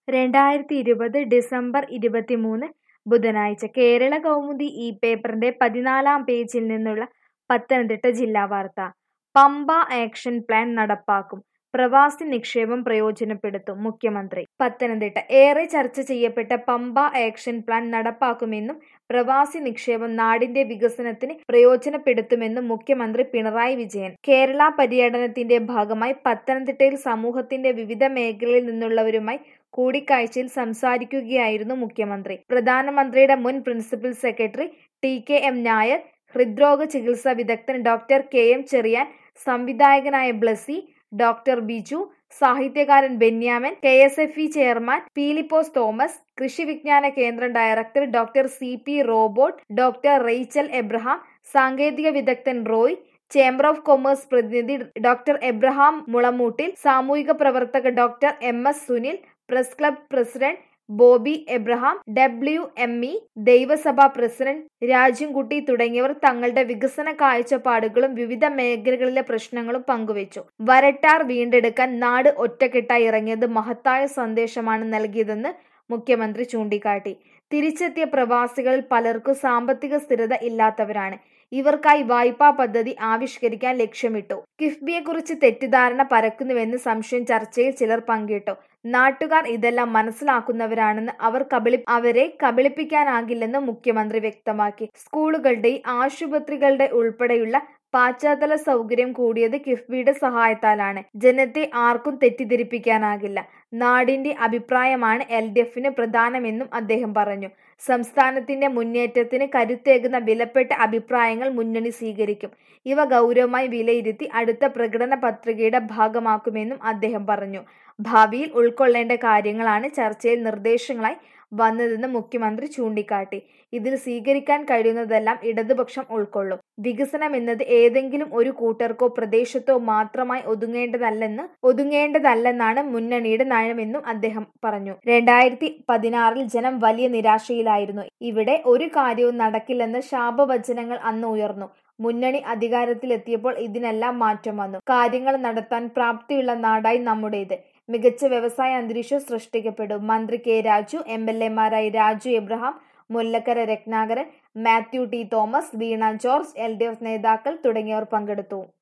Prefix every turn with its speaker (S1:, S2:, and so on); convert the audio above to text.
S1: രണ്ടായിരത്തി ഇരുപത് ഡിസംബർ ഇരുപത്തിമൂന്ന് ബുധനാഴ്ച കേരള കൗമുദി ഈ പേപ്പറിന്റെ പതിനാലാം പേജിൽ നിന്നുള്ള പത്തനംതിട്ട ജില്ലാ വാർത്ത പമ്പ ആക്ഷൻ പ്ലാൻ നടപ്പാക്കും പ്രവാസി നിക്ഷേപം പ്രയോജനപ്പെടുത്തും മുഖ്യമന്ത്രി പത്തനംതിട്ട ഏറെ ചർച്ച ചെയ്യപ്പെട്ട പമ്പ ആക്ഷൻ പ്ലാൻ നടപ്പാക്കുമെന്നും പ്രവാസി നിക്ഷേപം നാടിന്റെ വികസനത്തിന് പ്രയോജനപ്പെടുത്തുമെന്നും മുഖ്യമന്ത്രി പിണറായി വിജയൻ കേരള പര്യടനത്തിന്റെ ഭാഗമായി പത്തനംതിട്ടയിൽ സമൂഹത്തിന്റെ വിവിധ മേഖലയിൽ നിന്നുള്ളവരുമായി കൂടിക്കാഴ്ചയിൽ സംസാരിക്കുകയായിരുന്നു മുഖ്യമന്ത്രി പ്രധാനമന്ത്രിയുടെ മുൻ principal secretary T K M Nair ഹൃദ്രോഗ ചികിത്സാ വിദഗ്ധൻ ഡോക്ടർ കെ എം ചെറിയാൻ സംവിധായകനായ ബ്ലസി ഡോക്ടർ ബിജു സാഹിത്യകാരൻ Benyamin K S F E chairman Philipose Thomas കൃഷി വിജ്ഞാന കേന്ദ്രം director doctor C P Robert doctor Rachel Abraham സാങ്കേതിക വിദഗ്ധൻ റോയ് ചേംബർ ഓഫ് കൊമേഴ്സ് പ്രതിനിധി ഡോക്ടർ എബ്രഹാം മുളമൂട്ടിൽ സാമൂഹിക പ്രവർത്തക doctor M S Sunil press club president Bobby Abraham W M E ദൈവസഭാ പ്രസിഡന്റ് രാജൻകുട്ടി തുടങ്ങിയവർ തങ്ങളുടെ വികസന കാഴ്ചപ്പാടുകളും വിവിധ മേഖലകളിലെ പ്രശ്നങ്ങളും പങ്കുവച്ചു വരട്ടാർ വീണ്ടെടുക്കാൻ നാട് ഒറ്റക്കെട്ടായി ഇറങ്ങിയത് മഹത്തായ സന്ദേശമാണ് നൽകിയതെന്ന് മുഖ്യമന്ത്രി ചൂണ്ടിക്കാട്ടി തിരിച്ചെത്തിയ പ്രവാസികളിൽ പലർക്കും സാമ്പത്തിക സ്ഥിരത ഇല്ലാത്തവരാണ് ഇവർക്കായി വായ്പാ പദ്ധതി ആവിഷ്കരിക്കാൻ ലക്ഷ്യമിട്ടു കിഫ്ബിയെക്കുറിച്ച് തെറ്റിദ്ധാരണ പരക്കുന്നുവെന്ന് സംശയം ചർച്ചയിൽ ചിലർ പങ്കിട്ടു നാട്ടുകാർ ഇതെല്ലാം മനസ്സിലാക്കുന്നവരാണെന്ന് അവർ കബളി അവരെ കബളിപ്പിക്കാനാകില്ലെന്ന് മുഖ്യമന്ത്രി വ്യക്തമാക്കി സ്കൂളുകളുടെയും ആശുപത്രികളുടെ ഉൾപ്പെടെയുള്ള പാശ്ചാത്തല സൗകര്യം കൂടിയത് കിഫ്ബിയുടെ സഹായത്താലാണ് ജനത്തെ ആർക്കും തെറ്റിദ്ധരിപ്പിക്കാനാകില്ല നാടിന്റെ അഭിപ്രായമാണ് എൽ ഡി എഫിന് പ്രധാനമെന്നും അദ്ദേഹം പറഞ്ഞു സംസ്ഥാനത്തിന്റെ മുന്നേറ്റത്തിന് കരുത്തേകുന്ന വിലപ്പെട്ട അഭിപ്രായങ്ങൾ മുന്നണി സ്വീകരിക്കും ഇവ ഗൗരവമായി വിലയിരുത്തി അടുത്ത പ്രകടന പത്രികയുടെ ഭാഗമാക്കുമെന്നും അദ്ദേഹം പറഞ്ഞു ഭാവിയിൽ ഉൾക്കൊള്ളേണ്ട കാര്യങ്ങളാണ് ചർച്ചയിൽ നിർദ്ദേശങ്ങളായി വന്നതെന്ന് മുഖ്യമന്ത്രി ചൂണ്ടിക്കാട്ടി ഇതിൽ സ്വീകരിക്കാൻ കഴിയുന്നതെല്ലാം ഇടതുപക്ഷം ഉൾക്കൊള്ളും വികസനം എന്നത് ഏതെങ്കിലും ഒരു കൂട്ടർക്കോ പ്രദേശത്തോ മാത്രമായി ഒതുങ്ങേണ്ടതല്ലെന്ന് ഒതുങ്ങേണ്ടതല്ലെന്നാണ് മുന്നണിയുടെ നയമെന്നും അദ്ദേഹം പറഞ്ഞു രണ്ടായിരത്തി പതിനാറിൽ ജനം വലിയ നിരാശയിലായിരുന്നു ഇവിടെ ഒരു കാര്യവും നടക്കില്ലെന്ന് ശാപവചനങ്ങൾ അന്ന് ഉയർന്നു മുന്നണി അധികാരത്തിലെത്തിയപ്പോൾ ഇതിനെല്ലാം മാറ്റം വന്നു കാര്യങ്ങൾ നടത്താൻ പ്രാപ്തിയുള്ള നാടായി നമ്മുടേത് മികച്ച വ്യവസായ അന്തരീക്ഷം സൃഷ്ടിക്കപ്പെടും മന്ത്രി കെ രാജു എം എൽ എമാരായി Raju Abraham Mullakkara Ratnakaran Mathew T Thomas Veena George L D F നേതാക്കൾ തുടങ്ങിയവർ പങ്കെടുത്തു